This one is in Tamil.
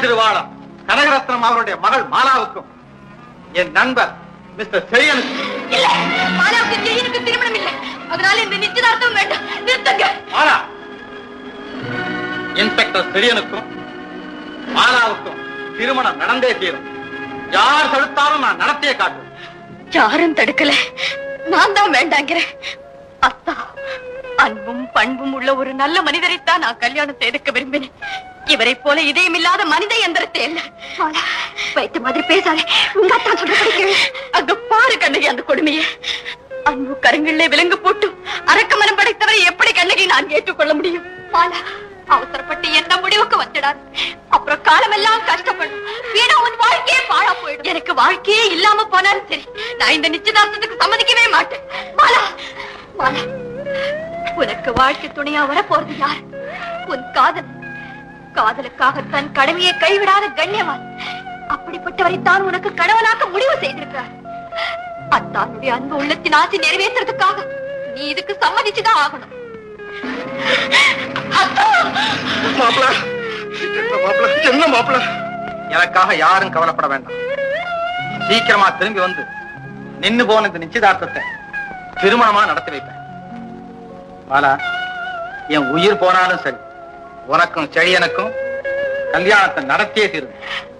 திருவாளம் கனகரத்னம் அவருடைய மகள் மாலாவுக்கும் என் நண்பர் மிஸ்டர் செழியனுக்கும் இல்ல மாலாவுக்கு ஜெயினுக்கு திருமணம் இல்லை அதனால இந்த நிச்சயதார்த்தம் வேண்டாம் நிறுத்துங்க மாலா இன்ஸ்பெக்டர் செழியனுக்கும் மாலாவுக்கும் திருமணம் நடந்தே தீரும் யார் தடுத்தாலும் நான் நடத்தியே காட்டுவேன் யாரும் தடுக்கல நான் தான் வேண்டாங்கிறேன் அத்தா அன்பும் பண்பும் உள்ள ஒரு நல்ல மனிதரைத்தான் நான் கல்யாணம் செய்துக்க விரும்பினேன் இவரை போல இதயமில்லாத மனித எந்திரத்தை இல்ல வைத்த மாதிரி பேசாதே உங்க அத்தா சொல்ற அங்க பாரு கண்ணகி அந்த கொடுமையை அன்பு கருங்களிலே விலங்கு போட்டு அரக்க மனம் படைத்தவரை எப்படி கண்ணகி நான் ஏற்றுக்கொள்ள முடியும் மாலா அவசரப்பட்டு எந்த முடிவுக்கு வந்துடாது அப்புறம் காலமெல்லாம் கஷ்டப்படும் வீணா உன் வாழ்க்கையே பாழா போயிடும் எனக்கு வாழ்க்கையே இல்லாம போனாலும் சரி நான் இந்த நிச்சயதார்த்தத்துக்கு சம்மதிக்கவே மாட்டேன் மாலா மாலா உனக்கு வாழ்க்கை துணையா வர போறது யார் உன் காதல் காதலுக்காக தன் கடமையை கைவிடாத கண்ணியவான் அப்படிப்பட்டவரை தான் உனக்கு கணவனாக்க முடிவு செய்திருக்கிறார் அத்தானுடைய அன்பு உள்ளத்தின் ஆசை நிறைவேற்றுறதுக்காக நீ இதுக்கு சம்மதிச்சுதான் ஆகணும் அத்தா! மாப்பிள என்ன மாப்பிள என்ன மாப்பிள எனக்காக யாரும் கவலைப்பட வேண்டாம் சீக்கிரமா திரும்பி வந்து நின்னு போன இந்த நிச்சயதார்த்தத்தை திருமணமா நடத்தி வைப்பேன் பாலா என் உயிர் போனாலும் சரி உனக்கும் செழியனுக்கும் கல்யாணத்தை நடத்தியே தீரும்